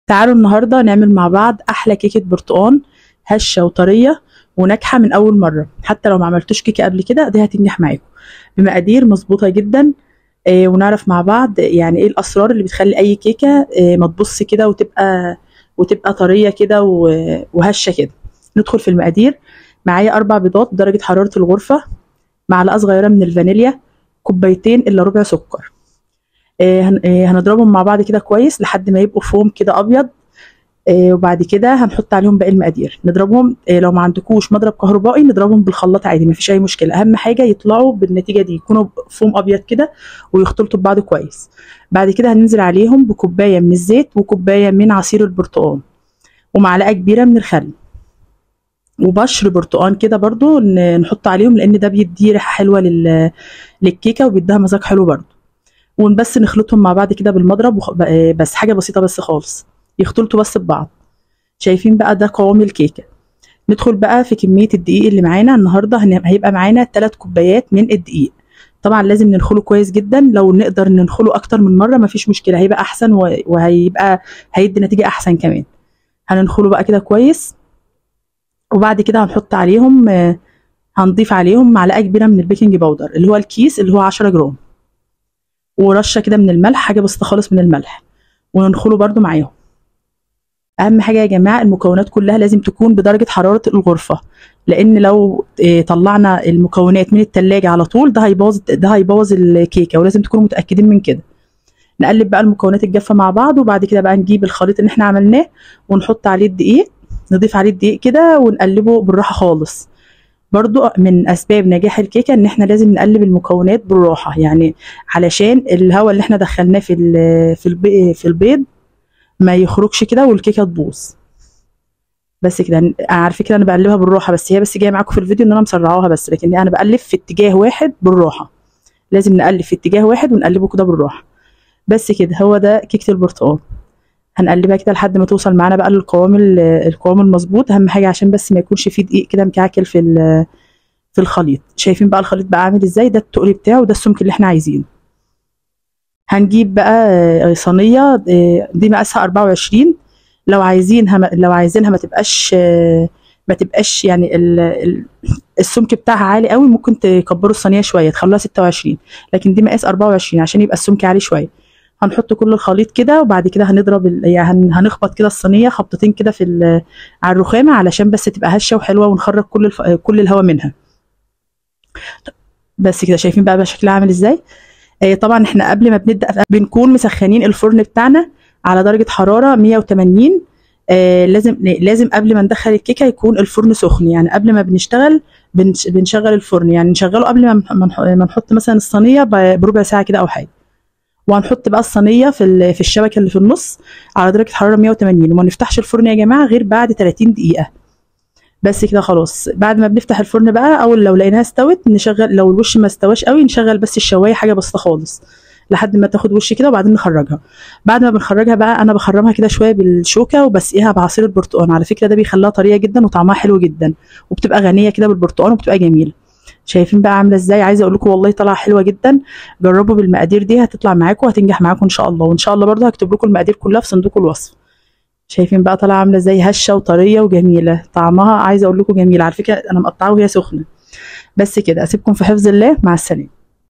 تعالوا النهارده نعمل مع بعض احلى كيكه برتقال هشه وطريه وناجحه من اول مره حتى لو ما عملتوش كيكه قبل كده دي هتنجح معاكم بمقادير مظبوطه جدا آه ونعرف مع بعض يعني ايه الاسرار اللي بتخلي اي كيكه آه ما تبص كده وتبقى وتبقى طريه كده و- وهشه كده ندخل في المقادير معايا اربع بيضات درجه حراره الغرفه معلقه صغيره من الفانيليا كوبايتين الا ربع سكر آه، هن- آه، هنضربهم مع بعض كده كويس لحد ما يبقوا فوم كده ابيض آه، وبعد كده هنحط عليهم باقي المقادير نضربهم آه، لو ما عندكوش مضرب كهربائي نضربهم بالخلاط عادي مفيش اي مشكله اهم حاجه يطلعوا بالنتيجه دي يكونوا فوم ابيض كده ويختلطوا ببعض كويس بعد كده هننزل عليهم بكوبايه من الزيت وكوبايه من عصير البرتقال ومعلقه كبيره من الخل وبشر برتقان كده برضو ن- نحط عليهم لان ده بيدي ريحه حلوه لل... للكيكه وبيديها مذاق حلو برضو ونبس نخلطهم مع بعض كده بالمضرب وخ... ب- بس حاجه بسيطه بس خالص يختلطوا بس ببعض شايفين بقى ده قوام الكيكه ندخل بقى في كميه الدقيق اللي معانا النهارده هن... هيبقى معانا 3 كوبايات من الدقيق طبعا لازم ننخله كويس جدا لو نقدر ننخله اكتر من مره مفيش مشكله هيبقى احسن و... وهيبقى هيدي نتيجه احسن كمان هننخله بقى كده كويس وبعد كده هنحط عليهم آه، هنضيف عليهم معلقه كبيره من البيكنج باودر اللي هو الكيس اللي هو 10 جرام ورشه كده من الملح حاجه بسيطه خالص من الملح وننخله برده معاهم اهم حاجه يا جماعه المكونات كلها لازم تكون بدرجه حراره الغرفه لان لو آه، طلعنا المكونات من التلاجة على طول ده هيبوظ ده هيبوظ الكيكه ولازم تكونوا متاكدين من كده نقلب بقى المكونات الجافه مع بعض وبعد كده بقى نجيب الخليط اللي احنا عملناه ونحط عليه الدقيق نضيف عليه الدقيق كده ونقلبه بالراحه خالص برضو من اسباب نجاح الكيكه ان احنا لازم نقلب المكونات بالراحه يعني علشان الهواء اللي احنا دخلناه في ال- في البي- في البيض ما يخرجش كده والكيكه تبوظ بس كده أنا على فكره انا بقلبها بالراحه بس هي بس جايه معاكم في الفيديو ان انا مسرعاها بس لكن انا بقلب في اتجاه واحد بالراحه لازم نقلب في اتجاه واحد ونقلبه كده بالراحه بس كده هو ده كيكه البرتقال هنقلبها كده لحد ما توصل معانا بقى للقوام ال- القوام المظبوط اهم حاجه عشان بس ما يكونش فيه دقيق كده مكعكل في ال- في الخليط شايفين بقى الخليط بقى عامل ازاي ده التقل بتاعه وده السمك اللي احنا عايزينه هنجيب بقى آه، صينيه آه، دي مقاسها 24 لو عايزينها ما- لو عايزينها ما تبقاش آه، ما تبقاش يعني ال- ال- السمك بتاعها عالي قوي ممكن تكبروا الصينيه شويه تخلوها 26 لكن دي مقاس 24 عشان يبقى السمك عالي شويه هنحط كل الخليط كده وبعد كده هنضرب ال- يعني هن- هنخبط كده الصينيه خبطتين كده في ال- على الرخامه علشان بس تبقى هشه وحلوه ونخرج كل الف... كل الهواء منها بس كده شايفين بقى, بقى شكلها عامل ازاي آه طبعا احنا قبل ما بنبدا بنكون مسخنين الفرن بتاعنا على درجه حراره 180 آه لازم لازم قبل ما ندخل الكيكه يكون الفرن سخن يعني قبل ما بنشتغل بنش... بنشغل الفرن يعني نشغله قبل ما ما نح- ما نحط مثلا الصينيه ب- بربع ساعه كده او حاجه وهنحط بقى الصينيه في ال- في الشبكه اللي في النص على درجه حراره 180 وما نفتحش الفرن يا جماعه غير بعد 30 دقيقه بس كده خلاص بعد ما بنفتح الفرن بقى او لو لقيناها استوت نشغل لو الوش ما استواش قوي نشغل بس الشوايه حاجه بسيطه خالص لحد ما تاخد وش كده وبعدين نخرجها بعد ما بنخرجها بقى انا بخرمها كده شويه بالشوكه وبسقيها بعصير البرتقال على فكره ده بيخليها طريه جدا وطعمها حلو جدا وبتبقى غنيه كده بالبرتقال وبتبقى جميله شايفين بقى عامله ازاي عايزه اقول لكم والله طالعه حلوه جدا جربوا بالمقادير دي هتطلع معاكم وهتنجح معاكم ان شاء الله وان شاء الله برضه هكتب لكم المقادير كلها في صندوق الوصف شايفين بقى طالعه عامله ازاي هشه وطريه وجميله طعمها عايزه اقول لكم جميل على فكره انا مقطعاها وهي سخنه بس كده اسيبكم في حفظ الله مع السلامه